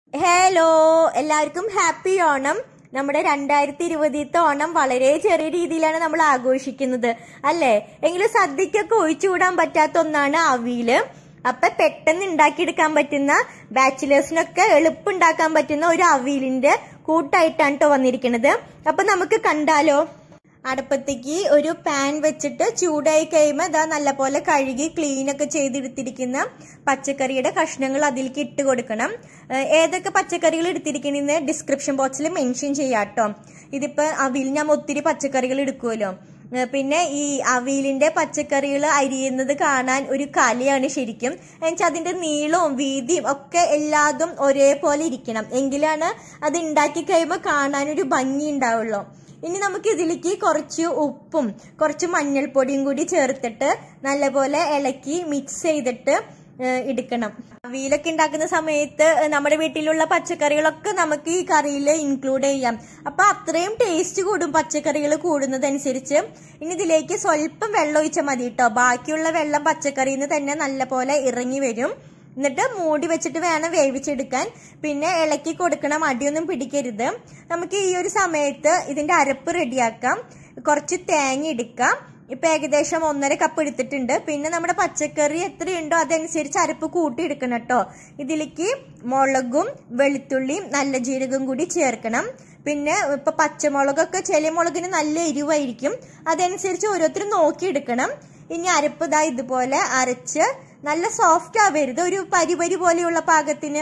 hello എല്ലാവർക്കും happy Onam നമ്മുടെ രണ്ടായിരത്തി ഇരുപതിത്തെ ഓണം വളരെ ചെറിയ രീതിയിലാണ് നമ്മൾ ആഘോഷിക്കുന്നത് അല്ലേ എങ്കിലും സദ്യക്കൊക്കെ ഒഴിച്ചുകൂടാൻ പറ്റാത്ത ഒന്നാണ് അവിയല് അപ്പൊ പെട്ടെന്ന് ഉണ്ടാക്കിയെടുക്കാൻ പറ്റുന്ന ബാച്ചിലേഴ്സിനൊക്കെ എളുപ്പമുണ്ടാക്കാൻ പറ്റുന്ന ഒരു അവിയലിന്റെ കൂട്ടായിട്ടാണ് കേട്ടോ വന്നിരിക്കുന്നത് അപ്പൊ നമുക്ക് കണ്ടാലോ അടുപ്പത്തേക്ക് ഒരു പാൻ വെച്ചിട്ട് ചൂടായി കഴിയുമ്പോൾ ഇതാ നല്ലപോലെ കഴുകി ക്ലീൻ ഒക്കെ ചെയ്തെടുത്തിരിക്കുന്ന പച്ചക്കറിയുടെ കഷ്ണങ്ങൾ അതിലേക്ക് ഇട്ട് കൊടുക്കണം ഏഹ് ഏതൊക്കെ പച്ചക്കറികൾ എടുത്തിരിക്കണെന്ന് ഡിസ്ക്രിപ്ഷൻ ബോക്സിൽ മെൻഷൻ ചെയ്യാം കേട്ടോ ഇതിപ്പോ അവിൽ ഞാൻ ഒത്തിരി പച്ചക്കറികൾ എടുക്കുമല്ലോ ഏഹ് പിന്നെ ഈ അവിയലിന്റെ പച്ചക്കറികൾ അരിയുന്നത് കാണാൻ ഒരു കലയാണ് ശരിക്കും എന്നുവെച്ചാൽ അതിന്റെ നീളവും വീതിയും ഒക്കെ എല്ലാതും ഒരേപോലെ ഇരിക്കണം എങ്കിലാണ് അത് ഉണ്ടാക്കി കഴിയുമ്പോൾ കാണാനൊരു ഭംഗി ഉണ്ടാവുള്ളൂ ഇനി നമുക്ക് ഇതിലേക്ക് കുറച്ച് ഉപ്പും കുറച്ച് മഞ്ഞൾപ്പൊടിയും കൂടി ചേർത്തിട്ട് നല്ലപോലെ ഇളക്കി മിക്സ് ചെയ്തിട്ട് ഏഹ് എടുക്കണം അവിയലൊക്കെ ഉണ്ടാക്കുന്ന സമയത്ത് നമ്മുടെ വീട്ടിലുള്ള പച്ചക്കറികളൊക്കെ നമുക്ക് ഈ കറിയിൽ ഇൻക്ലൂഡ് ചെയ്യാം അപ്പൊ അത്രയും ടേസ്റ്റ് കൂടും പച്ചക്കറികൾ കൂടുന്നതനുസരിച്ച് ഇനി ഇതിലേക്ക് സ്വല്പം വെള്ളം ഒഴിച്ചാൽ മതി കേട്ടോ ബാക്കിയുള്ള വെള്ളം പച്ചക്കറിയിൽ നിന്ന് തന്നെ നല്ലപോലെ ഇറങ്ങി വരും എന്നിട്ട് മൂടി വെച്ചിട്ട് വേണം വേവിച്ചെടുക്കാൻ പിന്നെ ഇളക്കി കൊടുക്കണം അടിയൊന്നും പിടിക്കരുത് നമുക്ക് ഈ ഒരു സമയത്ത് ഇതിന്റെ അരപ്പ് റെഡിയാക്കാം കുറച്ച് തേങ്ങ എടുക്കാം ഇപ്പൊ ഏകദേശം ഒന്നര കപ്പ് എടുത്തിട്ടുണ്ട് പിന്നെ നമ്മുടെ പച്ചക്കറി എത്രയുണ്ടോ അതനുസരിച്ച് അരപ്പ് കൂട്ടി എടുക്കണം കേട്ടോ ഇതിലേക്ക് മുളകും വെളുത്തുള്ളിയും നല്ല ജീരകവും കൂടി ചേർക്കണം പിന്നെ ഇപ്പൊ പച്ചമുളകൊക്കെ ചില മുളകിന് നല്ല എരിവായിരിക്കും അതനുസരിച്ച് ഓരോരുത്തർ നോക്കിയെടുക്കണം ഇനി അരപ്പ് ഇതാ ഇതുപോലെ അരച്ച് നല്ല സോഫ്റ്റ് ആവരുത് ഒരു പരിപരി പോലെയുള്ള പാകത്തിന്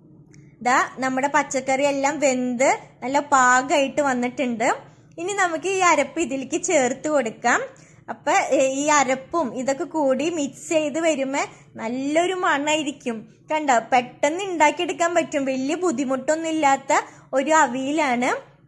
ഇതാ നമ്മുടെ പച്ചക്കറി എല്ലാം വെന്ത് നല്ല പാകമായിട്ട് വന്നിട്ടുണ്ട് ഇനി നമുക്ക് ഈ അരപ്പ് ഇതിലേക്ക് ചേർത്ത് കൊടുക്കാം അപ്പൊ ഏ, ഈ അരപ്പും ഇതൊക്കെ കൂടി മിക്സ് ചെയ്ത് വരുമ്പോ നല്ലൊരു മണായിരിക്കും കണ്ടോ പെട്ടെന്ന് ഉണ്ടാക്കിയെടുക്കാൻ പറ്റും വലിയ ബുദ്ധിമുട്ടൊന്നും ഇല്ലാത്ത ഒരു അവിയലാണ്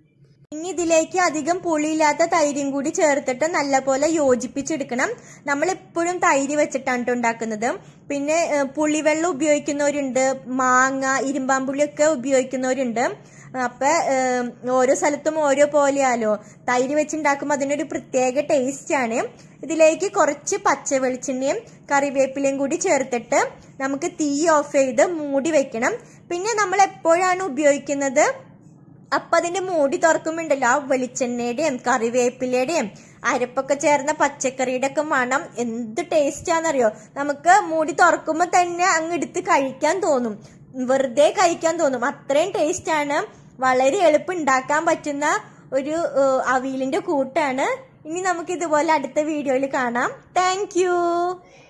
ഇനി ഇതിലേക്ക് അധികം പുളിയില്ലാത്ത തൈരും കൂടി ചേർത്തിട്ട് നല്ലപോലെ യോജിപ്പിച്ചെടുക്കണം നമ്മൾ എപ്പോഴും തൈര് വെച്ചിട്ടാണ് ട്ടോ ഉണ്ടാക്കുന്നത് പിന്നെ ഏഹ്, പുളിവെള്ളം ഉപയോഗിക്കുന്നവരുണ്ട് മാങ്ങ ഇരുമ്പാമ്പുളിയൊക്കെ ഉപയോഗിക്കുന്നവരുണ്ട് അപ്പൊ ഏഹ്, ഓരോ സ്ഥലത്തും ഓരോ പോലെയാലോ തൈര് വെച്ചുണ്ടാക്കുമ്പോൾ അതിനൊരു പ്രത്യേക ടേസ്റ്റ് ആണ് ഇതിലേക്ക് കുറച്ച് പച്ച വെളിച്ചെണ്ണയും കറിവേപ്പിലയും കൂടി ചേർത്തിട്ട് നമുക്ക് തീ ഓഫ് ചെയ്ത് മൂടി വെക്കണം പിന്നെ നമ്മൾ എപ്പോഴാണ് ഉപയോഗിക്കുന്നത് അപ്പൊ അതിന്റെ മൂടി തുറക്കുമ്പോണ്ടല്ലോ ആ വെളിച്ചെണ്ണയുടെയും കറിവേപ്പിലയുടെയും അരപ്പൊക്കെ ചേർന്ന പച്ചക്കറിയുടെ ഒക്കെ മണം എന്ത് ടേസ്റ്റ് ആണെന്നറിയോ നമുക്ക് മൂടി തുറക്കുമ്പോൾ തന്നെ അങ്ങ് എടുത്ത് കഴിക്കാൻ തോന്നും വെറുതെ കഴിക്കാൻ തോന്നും അത്രയും ടേസ്റ്റ് ആണ് വളരെ എളുപ്പം ഉണ്ടാക്കാൻ പറ്റുന്ന ഒരു ഏഹ്, അവിയലിന്റെ കൂട്ടാണ് ഇനി നമുക്ക് ഇതുപോലെ അടുത്ത വീഡിയോയിൽ കാണാം താങ്ക്